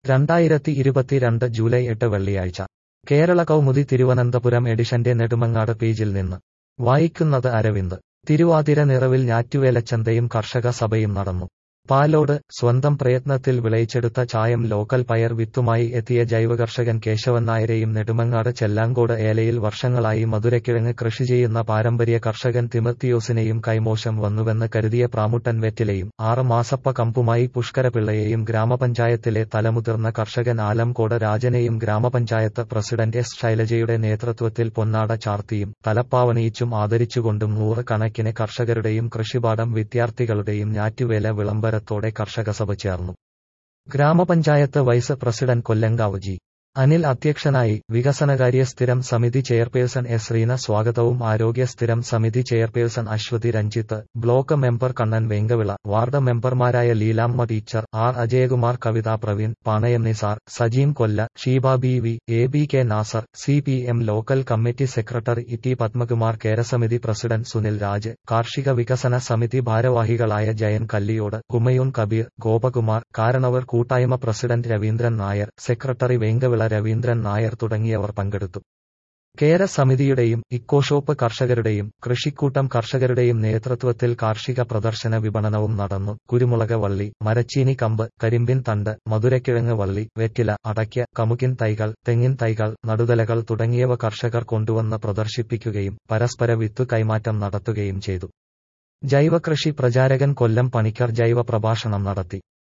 രണ്ടായിരത്തി ഇരുപത്തിരണ്ട് ജൂലൈ എട്ട് വെള്ളിയാഴ്ച കേരള കൗമുദി തിരുവനന്തപുരം എഡിഷന്റെ നെടുമങ്ങാട് പേജിൽ നിന്ന് വായിക്കുന്നത് അരവിന്ദ് തിരുവാതിര നിറവിൽ ഞാറ്റുവേലച്ചന്തയും കർഷക സഭയും നടന്നു പാലോട് സ്വന്തം പ്രയത്നത്തിൽ വിളയിച്ചെടുത്ത ചായം ലോക്കൽ പയർ വിത്തുമായി എത്തിയ ജൈവകർഷകൻ കേശവൻ നായരെയും നെടുമങ്ങാട് ചെല്ലാങ്കോട് ഏലയിൽ വർഷങ്ങളായി മധുരക്കിഴങ്ങ് കൃഷി ചെയ്യുന്ന പാരമ്പര്യ കർഷകൻ തിമത്തിയോസിനെയും കൈമോശം വന്നുവെന്ന് കരുതിയ പ്രാമുട്ടൻ വെറ്റിലയും ആറ് മാസപ്പ കമ്പുമായി പുഷ്കരപിള്ളയെയും ഗ്രാമപഞ്ചായത്തിലെ തലമുതിർന്ന കർഷകൻ ആലംകോട് രാജനെയും ഗ്രാമപഞ്ചായത്ത് പ്രസിഡന്റ് എസ് ശൈലജയുടെ നേതൃത്വത്തിൽ പൊന്നാട ചാർത്തിയും തലപ്പാവണിയിച്ചും ആദരിച്ചുകൊണ്ടും നൂറ് കണക്കിന് കർഷകരുടെയും കൃഷിപാഠം വിദ്യാർത്ഥികളുടെയും ഞാറ്റുവേല വിളംബര ത്തോടെ കർഷകസഭ ചേർന്നു ഗ്രാമപഞ്ചായത്ത് vice president Kollankavu G Anil അധ്യക്ഷനായി വികസനകാര്യ സ്ഥിരം സമിതി ചെയർപേഴ്സൺ എസ് റീന സ്വാഗതവും ആരോഗ്യ സ്ഥിരം സമിതി chairperson Aswathy Ranjith block member Kannan Venkavila ward മെമ്പർമാരായ ലീലാമ്മ ടീച്ചർ ആർ അജയകുമാർ കവിത പ്രവീൺ പാണയം നിസാർ സജീം കൊല്ല Sheeba B V A B K Nasar C P M local committee secretary T Padmakumar കേരസമിതി പ്രസിഡന്റ് സുനിൽ രാജ് കാർഷിക വികസന സമിതി ഭാരവാഹികളായ ജയൻ കല്ലിയോട് കുമയൂൺ കബീർ ഗോപകുമാർ കാരണവർ കൂട്ടായ്മ പ്രസിഡന്റ് രവീന്ദ്രൻ നായർ സെക്രട്ടറി വെങ്കവിള രവീന്ദ്രൻ നായർ തുടങ്ങിയവർ പങ്കെടുത്തു കേര സമിതിയുടെയും ഇക്കോഷോപ്പ് കർഷകരുടെയും കൃഷിക്കൂട്ടം കർഷകരുടെയും നേതൃത്വത്തിൽ കാർഷിക പ്രദർശന വിപണനവും നടന്നു കുരുമുളക് വള്ളി മരച്ചീനി കമ്പ് കരിമ്പിൻ തണ്ട് മധുരക്കിഴങ്ങ് വള്ളി വെറ്റില അടയ്ക്ക കമുകിൻ തൈകൾ തെങ്ങിൻ തൈകൾ നടുതലകൾ തുടങ്ങിയവ കർഷകർ കൊണ്ടുവന്ന് പ്രദർശിപ്പിക്കുകയും പരസ്പര വിത്തു കൈമാറ്റം നടത്തുകയും ചെയ്തു ജൈവകൃഷി പ്രചാരകൻ കൊല്ലം പണിക്കർ ജൈവ പ്രഭാഷണം നടത്തി